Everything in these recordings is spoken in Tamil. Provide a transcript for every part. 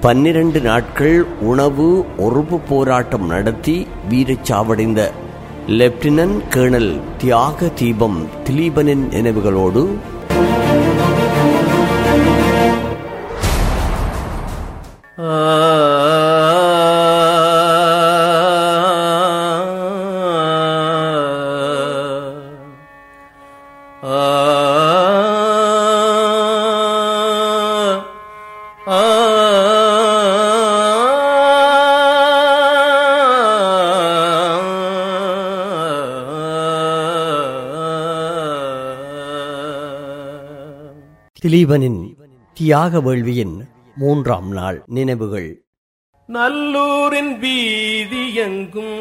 பன்னிரண்டு நாட்கள் உணவு ஒறுப்பு போராட்டம் நடத்தி வீரச்சாவடைந்த லெப்டினன்ட் கேர்னல் தியாக தீபம் திலீபனின் நினைவுகளோடு திலீபனின் தியாக வேள்வியின் மூன்றாம் நாள் நினைவுகள் நல்லூரின் வீதி எங்கும்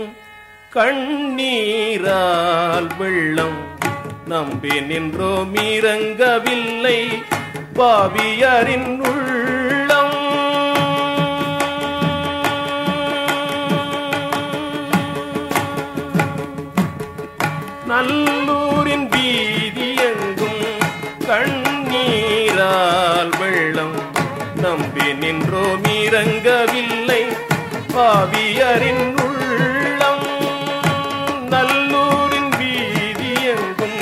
கண்ணீரால் வெள்ளம் நம்பி நின்றோம் இறங்கவில்லை பாவியரின் உள்ளம் நல்லூரின் வீதி எங்கும் கண்ணீரால் வெள்ளம் நம்பி நின்றோம் இறங்கவில்லை பாவியரின் உள்ளம் நல்லூரின் வீதி எங்கும்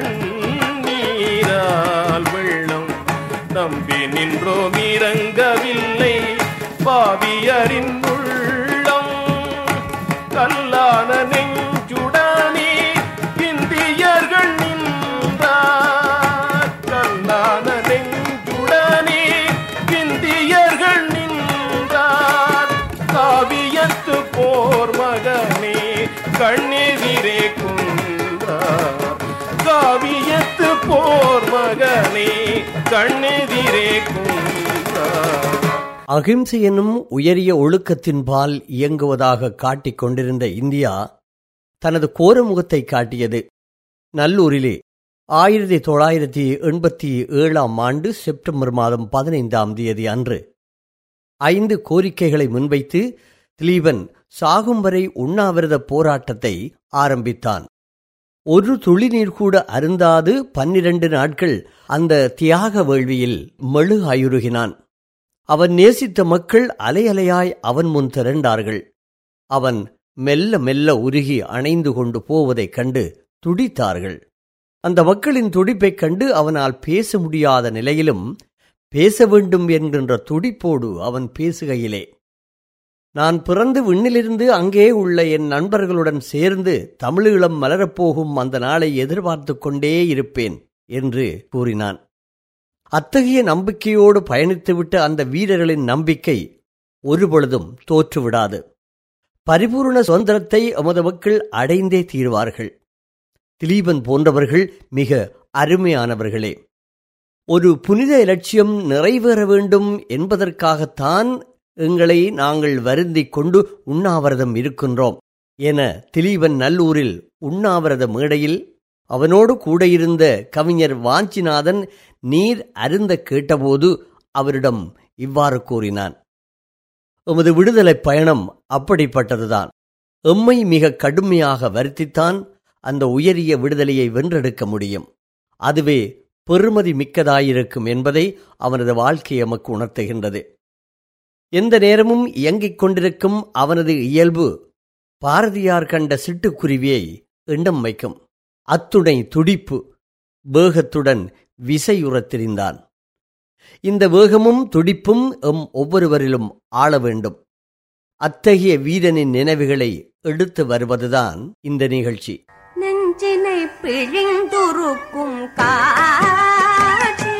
கண்ணீரால் வெள்ளம் நம்பி நின்றோம் இறங்கவில்லை பாவியரின் உள்ளம் கல்லான நெஞ்சுடனே இந்தியர்கள் நின்றார் கல்லான நெஞ்சுடனே இந்தியர்கள் நின்றார் காவியத்து போர் மகனே கண்ணெதிரே குன்றார் காவியத்து போர் மகனே கண்ணெதிரே குன்றார் அகிம்சை என்னும் உயரிய ஒழுக்கத்தின்பால் இயங்குவதாக காட்டிக் கொண்டிருந்த இந்தியா தனது கோரமுகத்தை காட்டியது நல்லூரிலே ஆயிரத்தி தொள்ளாயிரத்தி எண்பத்தி ஏழாம் ஆண்டு செப்டம்பர் மாதம் பதினைந்தாம் தேதி அன்று ஐந்து கோரிக்கைகளை முன்வைத்து திலீபன் சாகும் வரை உண்ணாவிரத போராட்டத்தை ஆரம்பித்தான் ஒரு துளி நீர் கூட அருந்தாது பன்னிரண்டு நாட்கள் அந்த தியாக வேள்வியில் மெழு ஆயுருகினான் அவன் நேசித்த மக்கள் அலையலையாய் அவன் முன் திரண்டார்கள் அவன் மெல்ல மெல்ல உருகி அணைந்து கொண்டு போவதைக் கண்டு துடித்தார்கள் அந்த மக்களின் துடிப்பைக் கண்டு அவனால் பேச முடியாத நிலையிலும் பேச வேண்டும் என்கின்ற துடிப்போடு அவன் பேசுகையிலே நான் பிறந்து விண்ணிலிருந்து அங்கே உள்ள என் நண்பர்களுடன் சேர்ந்து தமிழீழம் மலரப்போகும் அந்த நாளை எதிர்பார்த்து கொண்டே இருப்பேன் என்று கூறினான் அத்தகைய நம்பிக்கையோடு பயணித்துவிட்ட அந்த வீரர்களின் நம்பிக்கை ஒருபொழுதும் தோற்றுவிடாது பரிபூர்ண சுதந்திரத்தை எமது மக்கள் அடைந்தே தீர்வார்கள் திலீபன் போன்றவர்கள் மிக அருமையானவர்களே ஒரு புனித இலட்சியம் நிறைவேற வேண்டும் என்பதற்காகத்தான் எங்களை நாங்கள் வருந்திக் கொண்டு உண்ணாவிரதம் இருக்கின்றோம் என திலீபன் நல்லூரில் உண்ணாவிரத மேடையில் அவனோடு கூட இருந்த கவிஞர் வாஞ்சிநாதன் நீர் அருந்த கேட்டபோது அவரிடம் இவ்வாறு கூறினான் எமது விடுதலைப் பயணம் அப்படிப்பட்டதுதான் எம்மை மிக கடுமையாக வருத்தித்தான் அந்த உயரிய விடுதலையை வென்றெடுக்க முடியும் அதுவே பெருமதி மிக்கதாயிருக்கும் என்பதை அவனது வாழ்க்கை எமக்கு உணர்த்துகின்றது எந்த நேரமும் இயங்கிக் கொண்டிருக்கும் அவனது இயல்பு பாரதியார் கண்ட சிட்டுக்குருவியை எண்ணம் வைக்கும் அத்துணை துடிப்பு வேகத்துடன் விசையுறத் திரிந்தான் இந்த வேகமும் துடிப்பும் எம் ஒவ்வொருவரிலும் ஆள வேண்டும் அத்தகைய வீரனின் நினைவுகளை எடுத்து வருவதுதான் இந்த நிகழ்ச்சி நெஞ்சினை பிழிந்துருக்கும் காற்று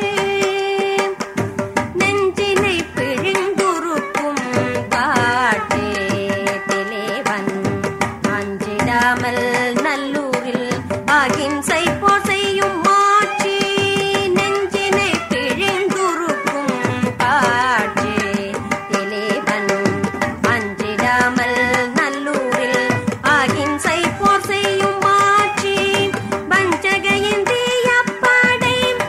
நெஞ்சினை பிழிந்துருக்கும் காற்றே திலேவன் அஞ்சிடாமல் நல்லூரில் அகிம்சை போர் செய்யும் மாற்றி நெஞ்சினை பிழிந்துருக்கும் காற்றே திலேவன் அஞ்சிடாமல் நல்லூரில் அகிம்சை போர் செய்யும் மாற்றி வஞ்சக இந்திய படை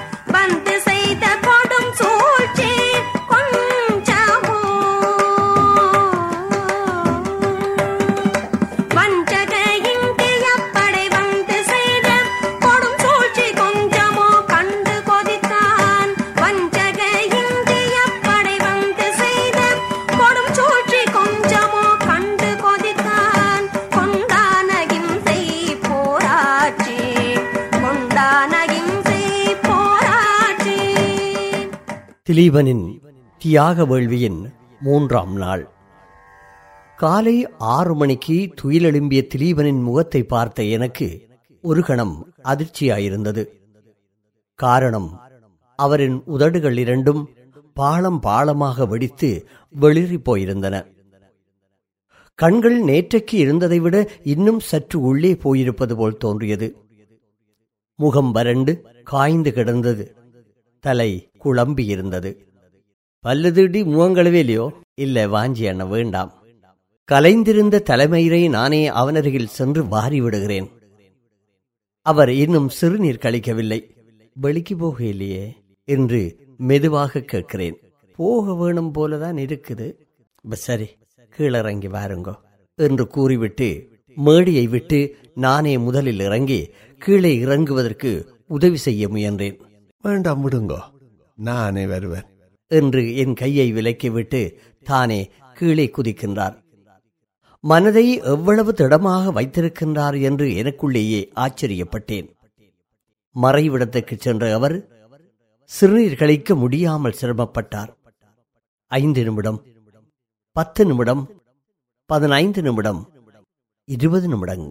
திலீபனின் தியாக வேள்வியின் மூன்றாம் நாள் காலை ஆறு மணிக்கு துயிலெழும்பிய திலீபனின் முகத்தை பார்த்த எனக்கு ஒரு கணம் அதிர்ச்சியாயிருந்தது காரணம் அவரின் உதடுகள் இரண்டும் பாளம் பாளமாக வெடித்து வெளிறி போயிருந்தன கண்கள் நேற்றைக்கு இருந்ததை விட இன்னும் சற்று உள்ளே போயிருப்பது போல் தோன்றியது முகம் வறண்டு காய்ந்து கிடந்தது தலை குழம்பி இருந்தது பல்லு தீட்டி முகங்களவே இல்லையோ இல்ல வாஞ்சி அண்ண வேண்டாம் கலைந்திருந்த தலைமயிரை நானே அவனருகில் சென்று வாரி விடுகிறேன் அவர் இன்னும் சிறுநீர் கழிக்கவில்லை வெளிக்கு போக இல்லையே என்று மெதுவாக கேட்கிறேன் போக வேணும் போலதான் இருக்குது ப, சரி கீழிறங்கி வாருங்கோ என்று கூறிவிட்டு மேடையை விட்டு நானே முதலில் இறங்கி கீழே இறங்குவதற்கு உதவி செய்ய முயன்றேன் வேண்டாம் விடுங்கோ நானே வருவேன் என்று என் கையை விலக்கிவிட்டு தானே கீழே குதிக்கின்றார் மனதை எவ்வளவு திடமாக வைத்திருக்கின்றார் என்று எனக்குள்ளேயே ஆச்சரியப்பட்டேன் மறைவிடத்துக்கு சென்ற அவர் சிறுநீர் கழிக்க முடியாமல் சிரமப்பட்டார் ஐந்து நிமிடம் பத்து நிமிடம் பதினைந்து நிமிடம் இருபது நிமிடம்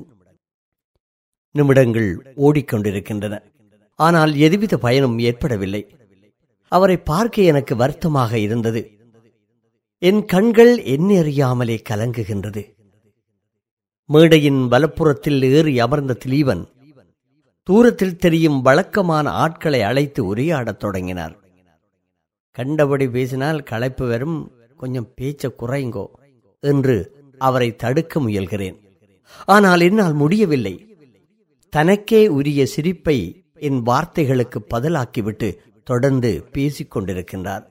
நிமிடங்கள் ஓடிக்கொண்டிருக்கின்றன ஆனால் எதுவித பயனும் ஏற்படவில்லை அவரை பார்க்க எனக்கு வருத்தமாக இருந்தது என் கண்கள் என்னை அறியாமலே கலங்குகின்றது மேடையின் வலப்புறத்தில் ஏறி அமர்ந்த திலீவன் தூரத்தில் தெரியும் வழக்கமான ஆட்களை அழைத்து உரையாடத் தொடங்கினார் கண்டபடி பேசினால் களைப்பு வரும் கொஞ்சம் பேச்ச குறைங்கோ என்று அவரை தடுக்க முயல்கிறேன் ஆனால் என்னால் முடியவில்லை தனக்கே உரிய சிரிப்பை என் வார்த்தைகளுக்கு பதிலாக்கிவிட்டு தொடர்ந்து பேசிக் கொண்டிருக்கின்றார்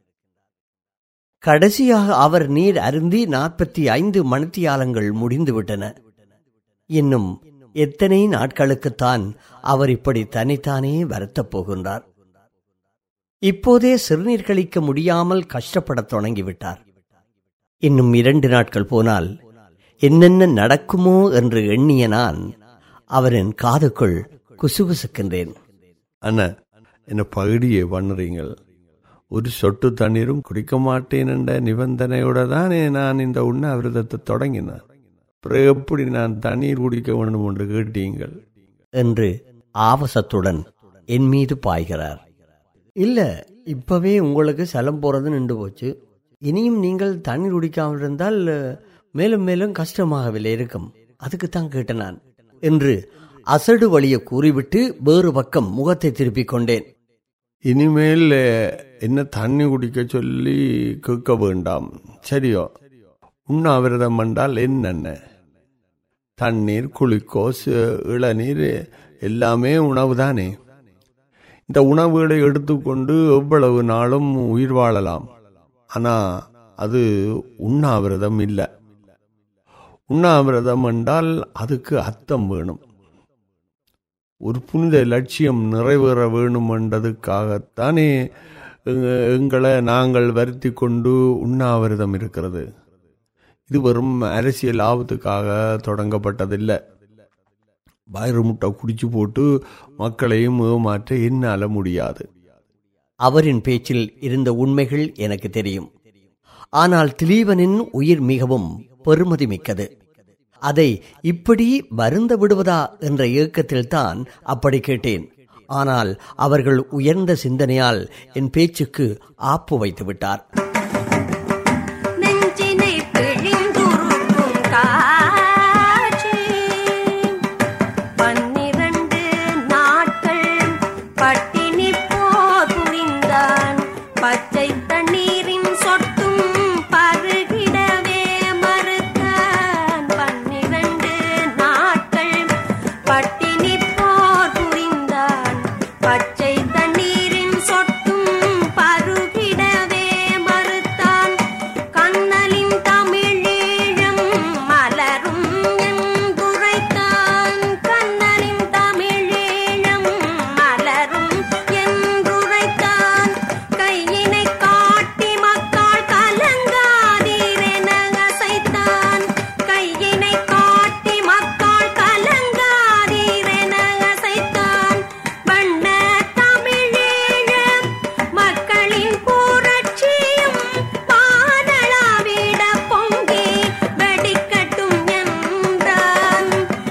கடைசியாக அவர் நீர் அருந்தி நாற்பத்தி ஐந்து மணித்தியாலங்கள் முடிந்துவிட்டன இன்னும் எத்தனை நாட்களுக்குத்தான் அவர் இப்படி தனித்தானே வருத்தப் போகின்றார் இப்போதே சிறுநீர் கழிக்க முடியாமல் கஷ்டப்படத் தொடங்கிவிட்டார் இன்னும் இரண்டு நாட்கள் போனால் என்னென்ன நடக்குமோ என்று எண்ணிய நான் அவரின் காதுக்குள் குசுகுசுக்கின்றேன் அண்ணா என்ன பகுடியை பண்ணுறீங்கள் ஒரு சொட்டு தண்ணீரும் குடிக்க மாட்டேன் என்ற நிபந்தனையோட தானே நான் இந்த உண்ணாவிரதத்தை தொடங்கினேன் பிறகு எப்படி நான் தண்ணீர் குடிக்க வேண்டும் என்று கேட்டீங்கள் என்று ஆவசத்துடன் என் மீது பாய்கிறார் இல்ல இப்பவே உங்களுக்கு சலம் போறது நின்று போச்சு இனியும் நீங்கள் தண்ணீர் குடிக்காமல் இருந்தால் அஹ், மேலும் மேலும் கஷ்டமாகவில்லை இருக்கும் அதுக்குத்தான் கேட்டேன் நான் என்று அசடு வழிய கூறிவிட்டு வேறு பக்கம் முகத்தை திருப்பிக் கொண்டேன் இனிமேல் அஹ், என்ன தண்ணி குடிக்க சொல்லி கேட்க வேண்டாம் சரியோ உண்ணாவிரதம் என்றால் என்னென்ன தண்ணீர் குளுக்கோஸ் இளநீர் எல்லாமே உணவு தானே இந்த உணவுகளை எடுத்துக்கொண்டு எவ்வளவு நாளும் உயிர் வாழலாம் ஆனா அது உண்ணாவிரதம் இல்லை உண்ணாவிரதம் என்றால் அதுக்கு அர்த்தம் வேணும் ஒரு புனித லட்சியம் நிறைவேற வேணும் என்றதுக்காகத்தானே எங்க- எங்களை நாங்கள் வருத்தி கொண்டு உண்ணாவிரதம் இருக்கிறது இது வெறும் அரசியல் லாபத்துக்காக தொடங்கப்பட்டதில்லை வயிறு முட்டை குடிச்சு போட்டு மக்களையும் ஏமாற்ற என்னால முடியாது அவரின் பேச்சில் இருந்த உண்மைகள் எனக்கு தெரியும் ஆனால் திலீவனின் உயிர் மிகவும் பெருமதி மிக்கது அதை இப்படி வருந்த விடுவதா என்ற ஏக்கத்தில்தான் அப்படி கேட்டேன் ஆனால் அவர்கள் உயர்ந்த சிந்தனையால் என் பேச்சுக்கு ஆப்பு வைத்து விட்டார் நெஞ்சினை பிழிந்துருக்கும் காட்சி பன்னிரண்டு நாட்கள் பட்டினி போர் புரிந்தான் பச்சை தண்ணீரின் சொட்டும் பருகிடவே மறுத்தான் பன்னிரண்டு நாட்கள் பட்டினி போர் புரிந்தான் பச்சை தண்ணீரின் சொட்டும் பருகிடவே மறுத்தான்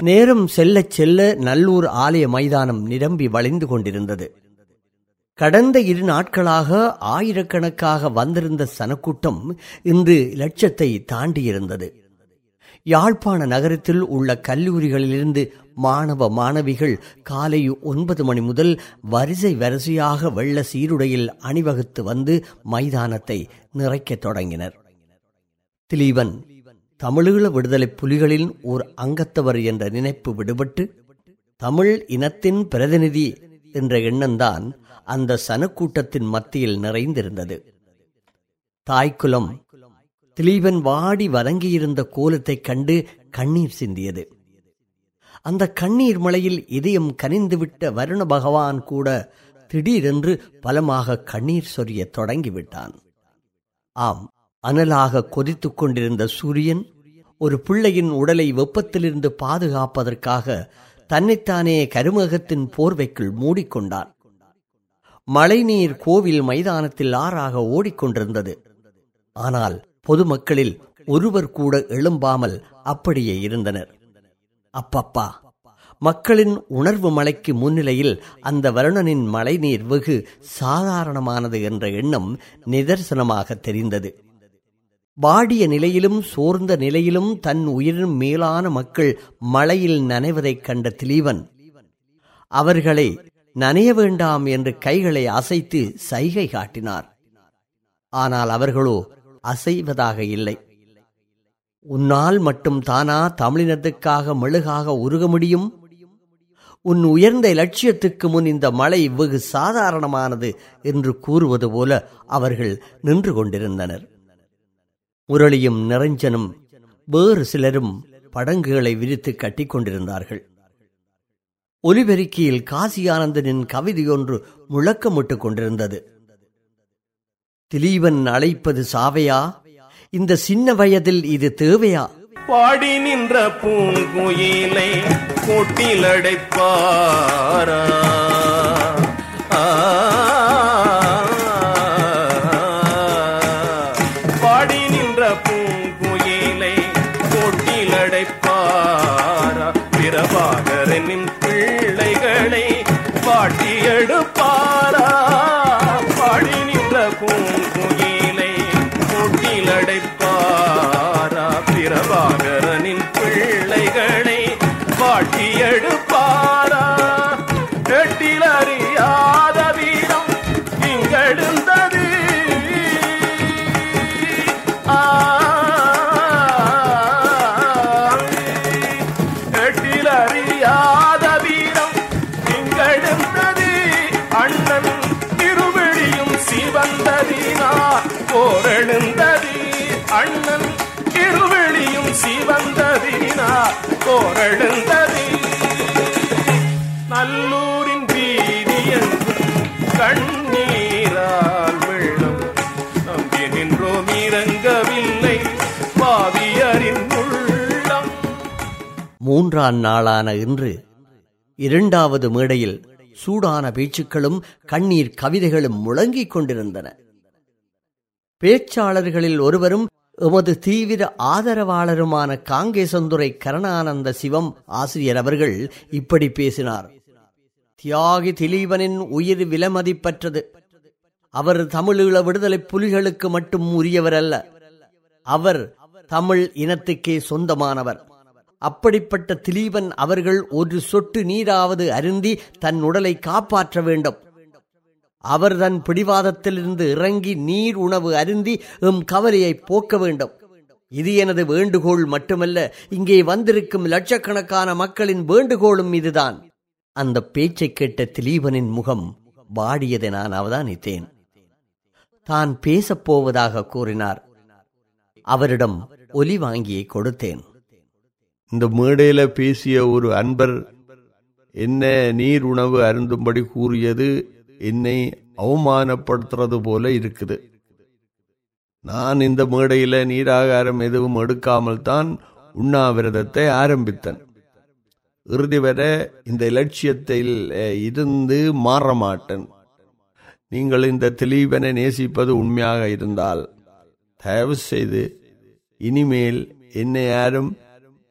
நேரம் செல்லச் செல்ல நல்லூர் ஆலய மைதானம் நிரம்பி வழிந்து கொண்டிருந்தது கடந்த இரு நாட்களாக ஆயிரக்கணக்காக வந்திருந்த சனக்கூட்டம் இன்று லட்சத்தை தாண்டியிருந்தது யாழ்ப்பாண நகரத்தில் உள்ள கல்லூரிகளிலிருந்து மாணவ மாணவிகள் காலை ஒன்பது மணி முதல் வரிசை வரிசையாக வெள்ள சீருடையில் அணிவகுத்து வந்து மைதானத்தை நிறைக்கத் தொடங்கினர் திலீபன் தமிழீழ விடுதலை புலிகளின் ஓர் அங்கத்தவர் என்ற நினைப்பு விடுபட்டு தமிழ் இனத்தின் பிரதிநிதி என்ற எண்ணம்தான் அந்த சனக்கூட்டத்தின் மத்தியில் நிறைந்திருந்தது தாய்க்குலம் திலீபன் வாடி வதங்கியிருந்த கோலத்தைக் கண்டு கண்ணீர் சிந்தியது அந்த கண்ணீர் மலையில் இதயம் கனிந்துவிட்ட வருண பகவான் கூட திடீரென்று பலமாக கண்ணீர் சொரியத் தொடங்கிவிட்டான் ஆம் அனலாக கொதித்துக் கொண்டிருந்த சூரியன் ஒரு பிள்ளையின் உடலை வெப்பத்திலிருந்து பாதுகாப்பதற்காக தன்னைத்தானே கருமகத்தின் போர்வைக்குள் மூடிக்கொண்டான் மழைநீர் கோவில் மைதானத்தில் ஆறாக ஓடிக்கொண்டிருந்தது ஆனால் பொதுமக்களில் ஒருவர் கூட எழும்பாமல் அப்படியே இருந்தனர் அப்பப்பா மக்களின் உணர்வு மலைக்கு முன்னிலையில் அந்த வருணனின் மழைநீர் வெகு சாதாரணமானது என்ற எண்ணம் நிதர்சனமாக தெரிந்தது வாடிய நிலையிலும் சோர்ந்த நிலையிலும் தன் உயிரின் மேலான மக்கள் மழையில் நனைவதைக் கண்ட திலீவன் அவர்களை நனைய வேண்டாம் என்று கைகளை அசைத்து சைகை காட்டினார் ஆனால் அவர்களோ அசைவதாக இல்லை உன்னால் மட்டும் தானா தமிழினத்துக்காக மெழுகாக உருக முடியும் உன் உயர்ந்த இலட்சியத்துக்கு முன் இந்த மழை வெகு சாதாரணமானது என்று கூறுவது போல அவர்கள் நின்று கொண்டிருந்தனர் முரளியும் நிரஞ்சனும் வேறு சிலரும் படங்குகளை விரித்து கட்டிக் கொண்டிருந்தார்கள் ஒலிபெருக்கியில் காசியானந்தனின் கவிதையொன்று முழக்கமிட்டுக் கொண்டிருந்தது திலீவன் அழைப்பது சாவையா இந்த சின்ன வயதில் இது தேவையா பாடி நின்ற பூங்குயிலை கூட்டிலடைப்பாரா ஆ, பாடி நின்ற பூங்குயிலை கூட்டிலடைப்பாரா பிரபாகரனின் பிள்ளைகளை பாட்டி எடுப்பாரா பாடி நின்ற பூங்குயிலை கூட்டிலடைப்பாரா பிரபாகரனின் பிள்ளைகளை பாட்டி எடுப்பாரா எட்டில் அறியாத வீரம் இங்கெழுந்தது ஆ, எட்டில் அறியாத வீரம் இங்கெழுந்தது அண்ணன் திருவிழியும் சிவந்ததினா போரெழுந்தது அண்ணன் திருவிழியும் சிவந்ததினா போரெழுந்தது நல்லூரின் வீதி என்றும் கண்ணீரால் வெள்ளம் நம்பி நின்றோம் இறங்கவில்லை பாவியரின் உள்ளம் மூன்றாம் நாளான இன்று இரண்டாவது மேடையில் சூடான பேச்சுக்களும் கண்ணீர் கவிதைகளும் முழங்கிக் கொண்டிருந்தன பேச்சாளர்களில் ஒருவரும் எமது தீவிர ஆதரவாளருமான காங்கேசந்துரை கருணானந்த சிவம் ஆசிரியர் அவர்கள் இப்படி பேசினார் தியாகி திலீபனின் உயிர் விலமதிப்பற்றது அவர் தமிழீழ விடுதலை புலிகளுக்கு மட்டும் உரியவர் அல்ல அவர் தமிழ் இனத்துக்கே சொந்தமானவர் அப்படிப்பட்ட திலீபன் அவர்கள் ஒரு சொட்டு நீராவது அருந்தி தன் உடலை காப்பாற்ற வேண்டும் அவர் தன் பிடிவாதத்திலிருந்து இறங்கி நீர் உணவு அருந்தி எம் கவலையை போக்க வேண்டும் இது எனது வேண்டுகோள் மட்டுமல்ல இங்கே வந்திருக்கும் லட்சக்கணக்கான மக்களின் வேண்டுகோளும் இதுதான் அந்த பேச்சை கேட்ட திலீபனின் முகம் வாடியதை நான் அவதானித்தேன் தான் பேசப் போவதாக கூறினார் அவரிடம் ஒலி வாங்கியை கொடுத்தேன் இந்த மேடையில பேசிய ஒரு அன்பர் என்ன நீர் உணவு அருந்தும்படி கூறியது என்னை அவமானப்படுத்துறது போல இருக்குது நான் இந்த மேடையில நீராகாரம் எதுவும் எடுக்காமல் தான் உண்ணாவிரதத்தை ஆரம்பித்தேன் இறுதி வரை இந்த இலட்சியத்தில் அஹ், இருந்து மாற மாட்டேன் நீங்கள் இந்த திலீபனை நேசிப்பது உண்மையாக இருந்தால் தயவு செய்து இனிமேல் என்னை யாரும்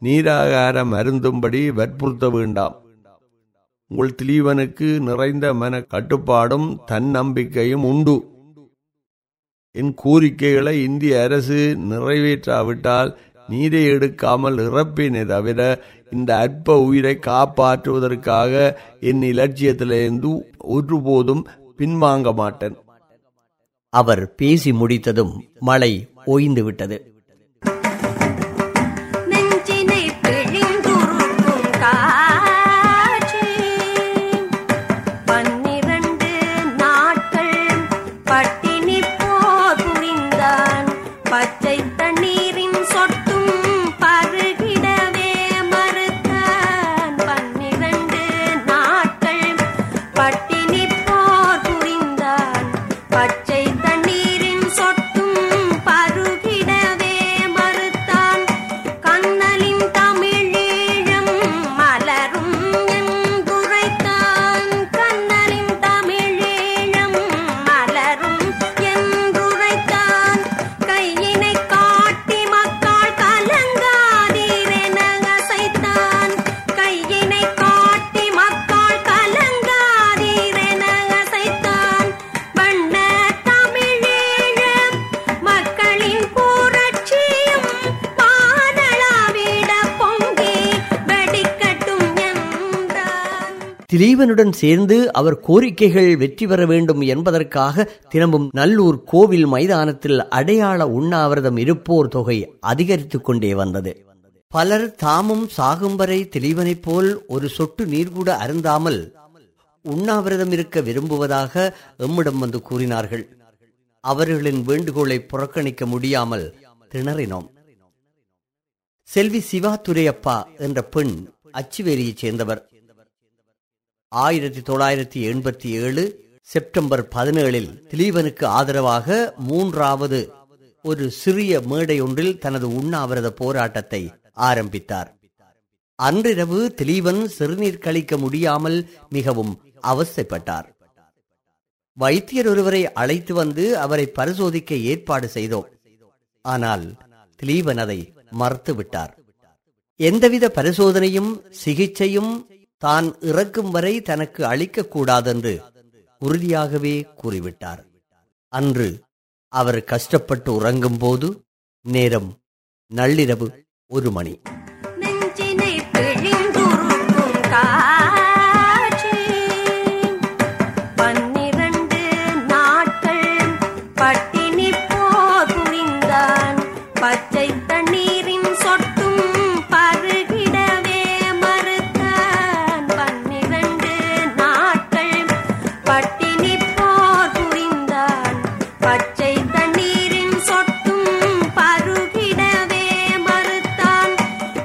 நீராகாரம் அருந்தும்படி வற்புறுத்த வேண்டாம் உங்கள் திலீவனுக்கு நிறைந்த மன கட்டுப்பாடும் தன்னம்பிக்கையும் உண்டு என் கோரிக்கைகளை இந்திய அரசு நிறைவேற்றாவிட்டால் நீரை எடுக்காமல் இறப்பேனே தவிர இந்த அற்ப உயிரை காப்பாற்றுவதற்காக என் இலட்சியத்திலிருந்து ஒருபோதும் பின்வாங்க மாட்டேன் அவர் பேசி முடித்ததும் மழை ஓய்ந்து விட்டது நெஞ்சினை பிழிந்துருக்கும் காட்சி பன்னிரண்டு நாட்கள் பட்டினி போர் புரிந்தான் பச்சை தண்ணீரின் சொட்டும் பருகிடவே மறுத்தான் பன்னிரண்டு நாட்கள் பட்டினி போர் புரிந்தான் பச்சை தண்ணீரின் சொட்டும் பருகிடவே மறுத்தான் கண்ணலின் தமிழீழம் மலரும் என்றுரைத்தான் கண்ணலின் தமிழீழம் மலரும் என்றுரைத்தான் கையினை காட்டி மக்கள் கலங்காதீரென அசைத்தான் கையினை காட்டி மக்கள் கலங்காதீரென அசைத்தான் வண்ண தமிழீழம் மக்களின் புரட்சியும் பாதளாவிட பொங்கி வெடிக்கட்டும் என்றான் திலீபனுடன் சேர்ந்து அவர் கோரிக்கைகள் வெற்றி பெற வேண்டும் என்பதற்காக தினமும் நல்லூர் கோவில் மைதானத்தில் அடையாள உண்ணாவிரதம் இருப்போர் தொகை அதிகரித்துக் கொண்டே வந்தது பலர் தாமும் சாகும் வரை திலீபனைப் போல் ஒரு சொட்டு நீர் கூட அருந்தாமல் உண்ணாவிரதம் இருக்க விரும்புவதாக எம்மிடம் வந்து கூறினார்கள் அவர்களின் வேண்டுகோளை புறக்கணிக்க முடியாமல் திணறினோம் செல்வி சிவா துரையப்பா என்ற பெண் அச்சுவேரியைச் சேர்ந்தவர் ஆயிரத்தி தொள்ளாயிரத்தி எண்பத்தி ஏழு செப்டம்பர் பதினேழில் திலீபனுக்கு ஆதரவாக மூன்றாவது ஒரு சிறிய மேடை ஒன்றில் தனது உண்ணாவிரத போராட்டத்தை ஆரம்பித்தார் அன்றிரவு திலீபன் சிறுநீர் கழிக்க முடியாமல் மிகவும் அவஸ்தைப்பட்டார் வைத்தியர் ஒருவரை அழைத்து வந்து அவரை பரிசோதிக்க ஏற்பாடு செய்தோம் ஆனால் திலீபன் அதை மறுத்துவிட்டார் எந்தவித பரிசோதனையும் சிகிச்சையும் தான் இறக்கும் வரை தனக்கு அளிக்கக்கூடாதென்று உறுதியாகவே கூறிவிட்டார் அன்று அவர் கஷ்டப்பட்டு உறங்கும்போது நேரம் நள்ளிரவு ஒரு மணி நெஞ்சினை பிழிந்துருக்கும் காட்சி பன்னிரண்டு நாட்கள் பட்டினி போர் புரிந்தான் பச்சை தண்ணீரின் சொட்டும் பருகிடவே மறுத்தான் பன்னிரண்டு நாட்கள் பட்டினி போர் புரிந்தான் பச்சை தண்ணீரின் சொட்டும் பருகிடவே மறுத்தான்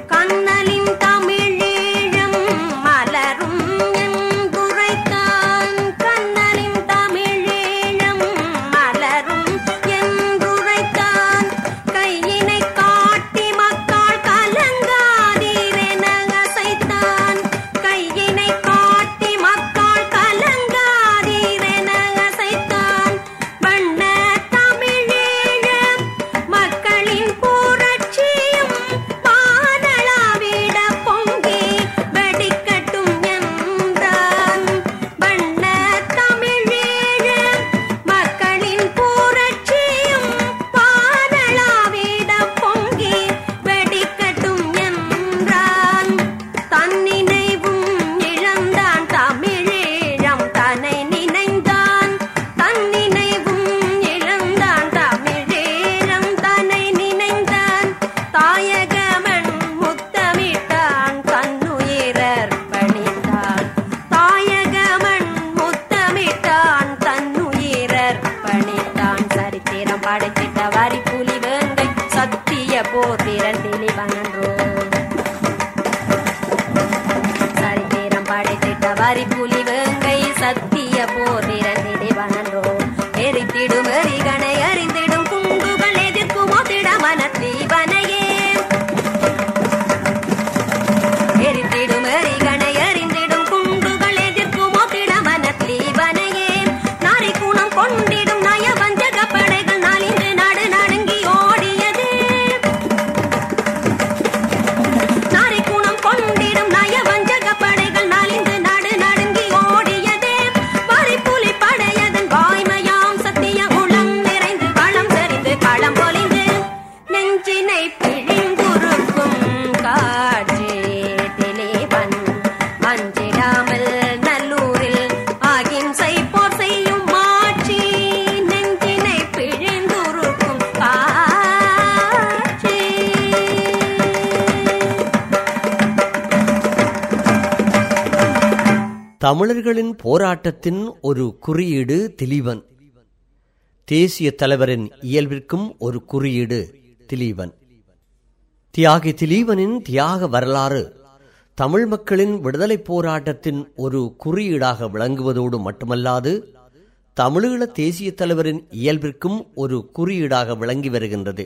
தமிழர்களின் போராட்டத்தின் ஒரு குறியீடு திலீபன் தேசிய தலைவரின் இயல்பிற்கும் ஒரு குறியீடு திலீபன் தியாகி திலீபனின் தியாக வரலாறு தமிழ் மக்களின் விடுதலைப் போராட்டத்தின் ஒரு குறியீடாக விளங்குவதோடு மட்டுமல்லாது தமிழீழ தேசிய தலைவரின் இயல்பிற்கும் ஒரு குறியீடாக விளங்கி வருகின்றது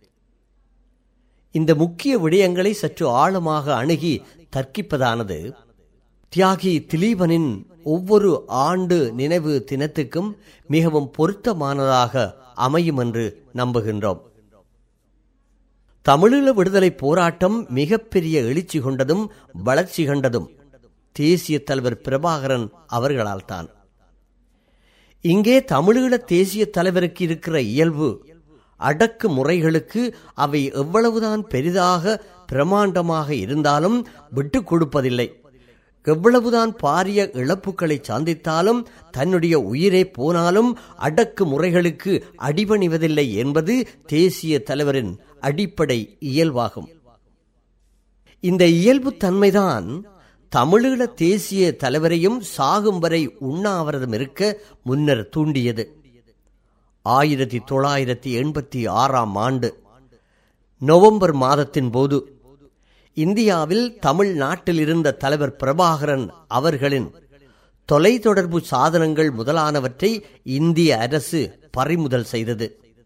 இந்த முக்கிய விடயங்களை சற்று ஆழமாக அணுகி தர்க்கிப்பதானது தியாகி திலீபனின் ஒவ்வொரு ஆண்டு நினைவு தினத்துக்கும் மிகவும் பொருத்தமானதாக அமையும் என்று நம்புகின்றோம் தமிழீழ விடுதலை போராட்டம் மிகப்பெரிய எழுச்சி கொண்டதும் வளர்ச்சி கண்டதும் தேசிய தலைவர் பிரபாகரன் அவர்களால் தான் இங்கே தமிழீழ தேசிய தலைவருக்கு இருக்கிற இயல்பு அடக்கு முறைகளுக்கு அவை எவ்வளவுதான் பெரிதாக பிரமாண்டமாக இருந்தாலும் விட்டுக் கொடுப்பதில்லை எவ்வளவுதான் பாரிய இழப்புகளை சந்தித்தாலும் தன்னுடைய உயிரே போனாலும் அடக்கு முறைகளுக்கு அடிபணிவதில்லை என்பது தேசிய தலைவரின் அடிப்படை இயல்பாகும் இந்த இயல்பு தன்மைதான் தமிழீழ தேசிய தலைவரையும் சாகும் வரை உண்ணாவிரதம் இருக்க முன்னர் தூண்டியது ஆயிரத்தி தொள்ளாயிரத்தி எண்பத்தி ஆறாம் ஆண்டு நவம்பர் மாதத்தின் போது இந்தியாவில் தமிழ்நாட்டில் இருந்த தலைவர் பிரபாகரன் அவர்களின் தொலைத்தொடர்பு சாதனங்கள் முதலானவற்றை இந்திய அரசு பறிமுதல் செய்தது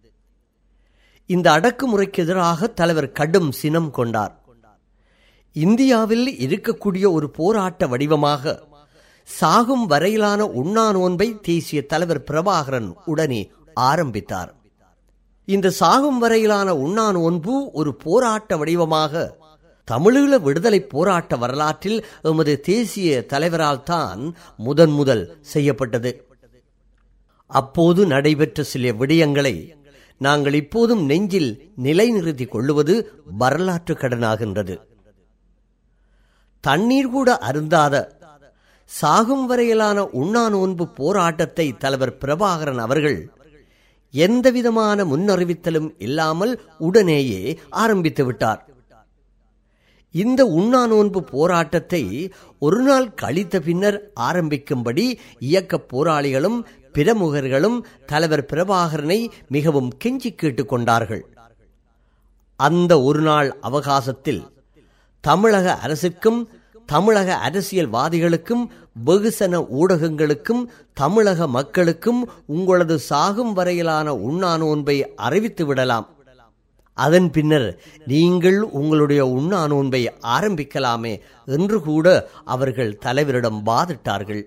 இந்த அடக்குமுறைக்கு எதிராக தலைவர் கடும் சினம் கொண்டார் இந்தியாவில் இருக்கக்கூடிய ஒரு போராட்ட வடிவமாக சாகும் வரையிலான உண்ணா நோன்பை தேசிய தலைவர் பிரபாகரன் உடனே ஆரம்பித்தார் இந்த சாகும் வரையிலான உண்ணா நோன்பு ஒரு போராட்ட வடிவமாக தமிழீழ விடுதலை போராட்ட வரலாற்றில் எமது தேசிய தலைவரால் தான் முதன் முதல் செய்யப்பட்டது அப்போது நடைபெற்ற சில விடயங்களை நாங்கள் இப்போதும் நெஞ்சில் நிலைநிறுத்திக் கொள்ளுவது வரலாற்று கடனாகின்றது தண்ணீர் கூட அருந்தாத சாகும் வரையிலான உண்ணா நோன்பு போராட்டத்தை தலைவர் பிரபாகரன் அவர்கள் எந்தவிதமான முன்னறிவித்தலும் இல்லாமல் உடனேயே ஆரம்பித்து விட்டார் இந்த உண்ணா நோன்பு போராட்டத்தை ஒரு நாள் கழித்த பின்னர் ஆரம்பிக்கும்படி இயக்க போராளிகளும் பிரமுகர்களும் தலைவர் பிரபாகரனை மிகவும் கெஞ்சி கேட்டுக்கொண்டார்கள் அந்த ஒரு நாள் அவகாசத்தில் தமிழக அரசுக்கும் தமிழக அரசியல்வாதிகளுக்கும் வெகுசன ஊடகங்களுக்கும் தமிழக மக்களுக்கும் உங்களது சாகும் வரையிலான உண்ணா நோன்பை அறிவித்து விடலாம் அதன் பின்னர் நீங்கள் உங்களுடைய உண்ணா நோன்பை ஆரம்பிக்கலாமே என்று கூட அவர்கள் தலைவரிடம் வாதிட்டார்கள்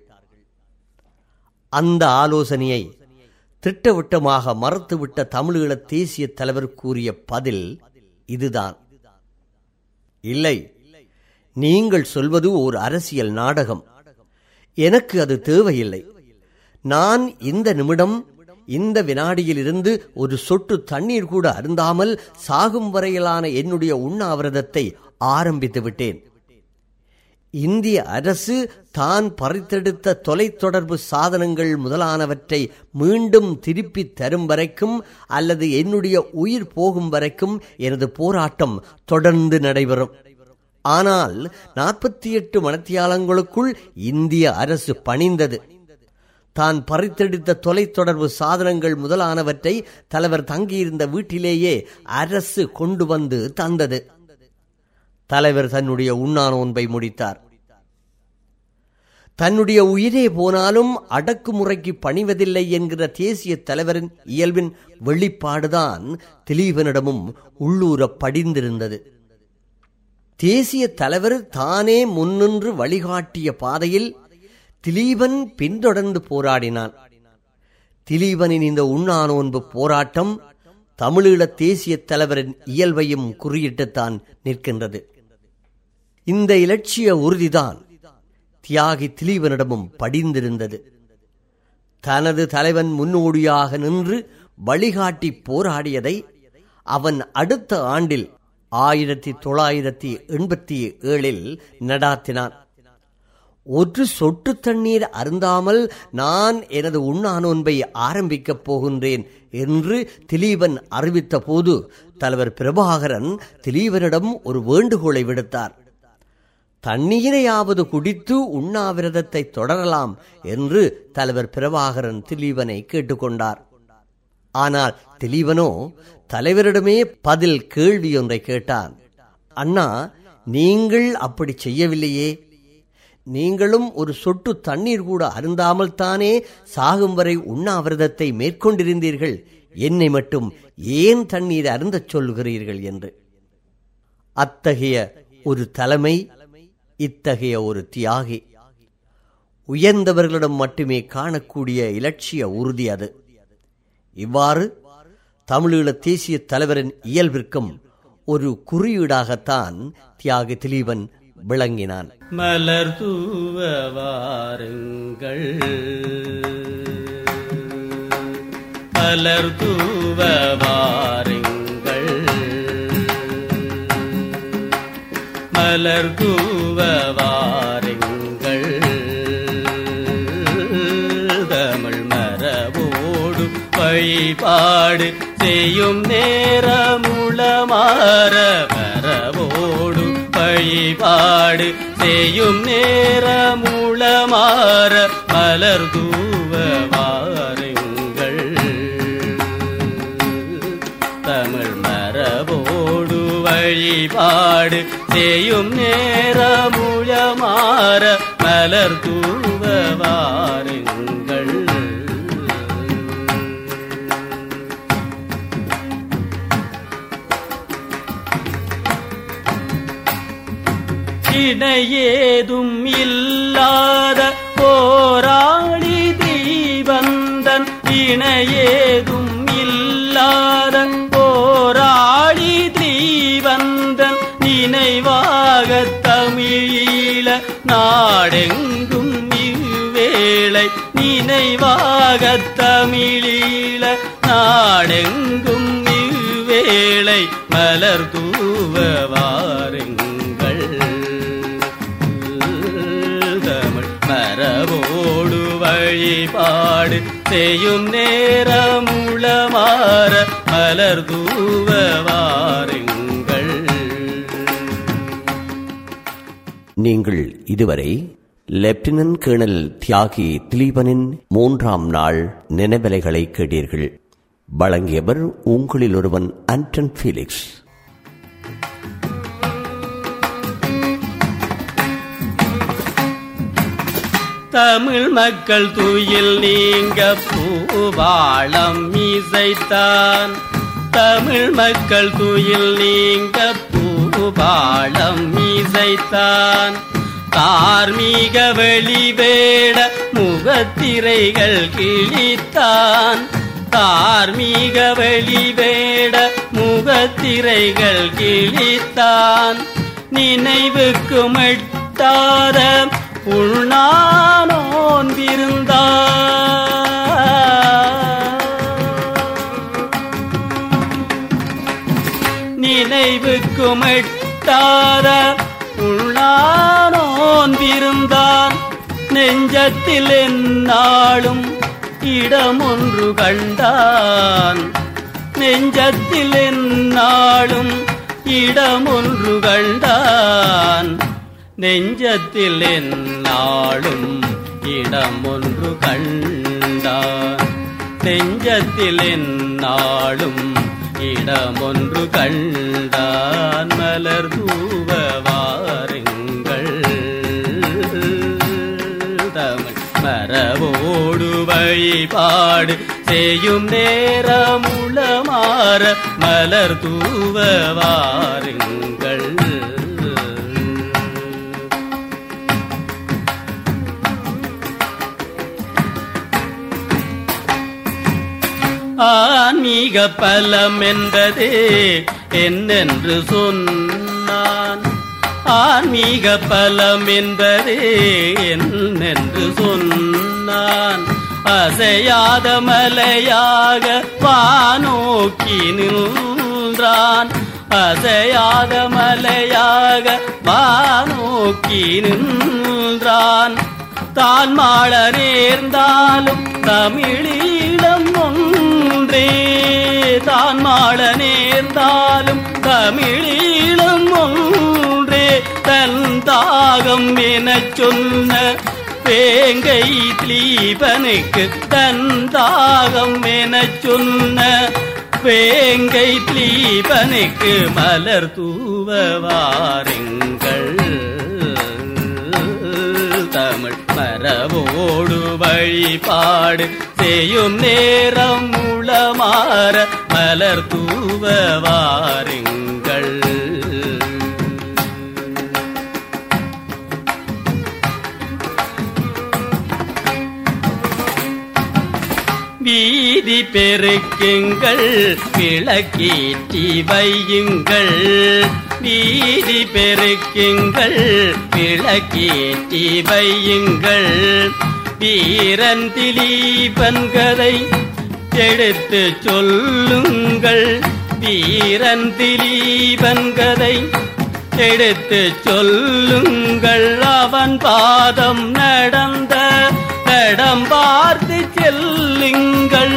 அந்த ஆலோசனையை திட்டவட்டமாக மறுத்துவிட்ட தமிழீழ தேசிய தலைவர் கூறிய பதில் இதுதான் இல்லை நீங்கள் சொல்வது ஒரு அரசியல் நாடகம் எனக்கு அது தேவையில்லை நான் இந்த நிமிடம் இந்த வினாடியில் இருந்து ஒரு சொட்டு தண்ணீர் கூட அருந்தாமல் சாகும் வரையிலான என்னுடைய உண்ணாவிரதத்தை ஆரம்பித்து விட்டேன் இந்திய அரசு தான் பறித்தெடுத்த தொலைத்தொடர்பு சாதனங்கள் முதலானவற்றை மீண்டும் திருப்பி தரும் வரைக்கும் அல்லது என்னுடைய உயிர் போகும் வரைக்கும் எனது போராட்டம் தொடர்ந்து நடைபெறும் ஆனால் நாற்பத்தி எட்டு மணத்தியாலங்களுக்குள் இந்திய அரசு பணிந்தது தான் பறித்தெடுத்த தொலைத்தொடர்பு சாதனங்கள் முதலானவற்றை தலைவர் தங்கியிருந்த வீட்டிலேயே அரசு கொண்டு வந்து தந்தது தலைவர் தன்னுடைய உண்ணா நோன்பை முடித்தார் தன்னுடைய உயிரே போனாலும் அடக்குமுறைக்கு பணிவதில்லை என்கிற தேசிய தலைவரின் இயல்பின் வெளிப்பாடுதான் திலீபனிடமும் உள்ளூர படிந்திருந்தது தேசிய தலைவர் தானே முன்னின்று வழிகாட்டிய பாதையில் திலீபன் பின்தொடர்ந்து போராடினான் திலீபனின் இந்த உண்ணா நோன்பு போராட்டம் தமிழீழ தேசிய தலைவரின் இயல்பையும் குறியிட்டுத்தான் நிற்கின்றது இந்த இலட்சிய உறுதிதான் தியாகி திலீபனிடமும் படிந்திருந்தது தனது தலைவன் முன்னோடியாக நின்று வழிகாட்டி போராடியதை அவன் அடுத்த ஆண்டில் ஆயிரத்தி தொள்ளாயிரத்தி எண்பத்தி ஏழில் நடாத்தினான் ஒரு சொட்டு தண்ணீர் அருந்தாமல் நான் எனது உண்ணா நோன்பை ஆரம்பிக்கப் போகின்றேன் என்று திலீபன் அறிவித்த போது தலைவர் பிரபாகரன் திலீபனிடம் ஒரு வேண்டுகோளை விடுத்தார் தண்ணீரையாவது குடித்து உண்ணாவிரதத்தை தொடரலாம் என்று தலைவர் பிரபாகரன் திலீபனை கேட்டுக்கொண்டார் ஆனால் திலீபனோ தலைவரிடமே பதில் கேள்வி ஒன்றை கேட்டான் அண்ணா நீங்கள் அப்படி செய்யவில்லையே நீங்களும் ஒரு சொட்டு தண்ணீர் கூட அருந்தாமல் தானே சாகும் வரை உண்ணாவிரதத்தை மேற்கொண்டிருந்தீர்கள் என்னை மட்டும் ஏன் தண்ணீர் அருந்தச் சொல்கிறீர்கள் என்று அத்தகைய ஒரு தலைமை இத்தகைய ஒரு தியாகி உயர்ந்தவர்களிடம் மட்டுமே காணக்கூடிய இலட்சிய உறுதி அது இவ்வாறு தமிழீழ தேசிய தலைவரின் இயல்பிற்கும் ஒரு குறியீடாகத்தான் தியாகி திலீபன் விளங்கினான் மலர் தூவ வாருங்கள் மலர் தூவ வாருங்கள் மலர் தூவ வாருங்கள் தமிழ் மரபோடு வழிபாடு செய்யும் நேரமுளமாற மரபோடு வழிபாடு செய்யும் நேரமுளமாற மலர் தூவ வாருங்கள் தமிழ் மரபோடு வழிபாடு செய்யும் நேரமுழமாற மலர் தூவ வாருங்கள் இணையேதும் இல்லாத போராளி தீபந்தன் இணையேதும் இல்லாத போராளி தீபந்தன் நினைவாக தமிழீழ நாடெங்கும் இவ்வேளை நினைவாக தமிழீழ நாடெங்கும் இவ்வேளை மலர் தூவ வாருங்கள் தமிழ் மரபோடு வழிபாடு செய்யும் நேரமுளமாற மலர் தூவ வாருங்கள் நீங்கள் இதுவரை லெப்டினன்ட் கேர்னல் தியாகி திலீபனின் மூன்றாம் நாள் நினைவலைகளை கேட்டீர்கள் வழங்கியவர் உங்களில் ஒருவன் ஆண்டன் ஃபீலிக்ஸ் தமிழ் மக்கள் துயில் நீங்க பூவாளம் இசைத்தான் தமிழ் மக்கள் துயில் நீங்க பூபாளம் இசைத்தான் தார்மீக வெளிவேட முகத்திரைகள் கிழித்தான் தார்மீக வெளிவேட முகத்திரைகள் கிழித்தான் நினைவுக்கு மெட்டாத உள்நானோன் நினைவுக்கு மெட்டாத உள்ளானோன் விருந்தான் நெஞ்சத்தில் என்னாலும் இடமொன்று கண்டான் நெஞ்சத்தில் என்னாலும் இடமொன்று கண்டான் நெஞ்சத்தில் என்னாலும் இடமொன்று கண்டான் நெஞ்சத்தில் என்னாலும் இடமொன்று கண்டான் மலர் தூவ வாருங்கள் தமிழ் மரபோடு வழிபாடு செய்யும் நேரமுளமாற மலர் தூவ வாருங்கள் ஆன்மீக பலம் என்பதே என்னென்று சொன்னான் ஆன்மீக பலம் என்பதே என்னென்று சொன்னான் அசையாத மலையாக வானோக்கி நின்றான் அசையாத மலையாக வானோக்கி நின்றான் தான் மாள நேர்ந்தாலும் தமிழீழம் ஒன்றே தான் மாள நேர்ந்தாலும் தமிழீழம் ஒன்றே தன் தாக தாகம் எனச் சொன்ன வேங்கை திலீபனுக்கு தன் தாகம் எனச் சொன்ன வேங்கை திலீபனுக்கு மலர் தூவ வாருங்கள் தமிழ் மரபோடு வழிபாடு செய்யும் நேரம் உளமாற மலர் தூவ வாருங்கள் வீதி பெருக்குங்கள் விளக்கீற்றி வையுங்கள் வீதி பெருக்குங்கள் விளக்கீற்றி வையுங்கள் வீரன் திலீபன் கதை எடுத்து சொல்லுங்கள் வீரன் திலீபன் கதை எடுத்து சொல்லுங்கள் அவன் பாதம் நடந்த தடம் பார்த்து செல்லுங்கள்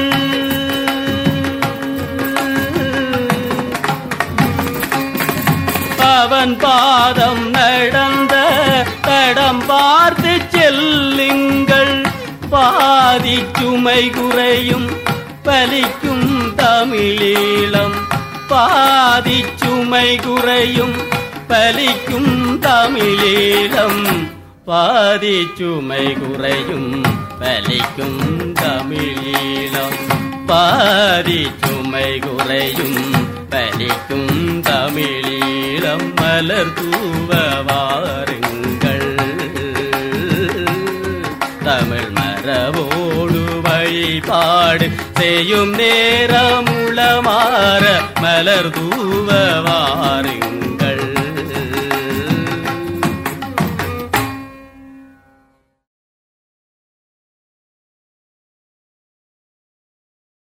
அவன் பாதம் நடந்த தடம் பார்த்து செல்லுங்கள் பாதி சுமை குறையும் பலிக்கும் தமிழீழம் பாதி சுமை குறையும் பலிக்கும் தமிழீழம் பாதி சுமை குறையும் பலிக்கும் தமிழீழம் பாதி சுமை குறையும் பலிக்கும் தமிழீழம் மலர் தூவ வாருங்கள் தமிழ் மரபோடு வழிபாடு செய்யும் நேரமுளமாற மலர் தூவ வாருங்கள்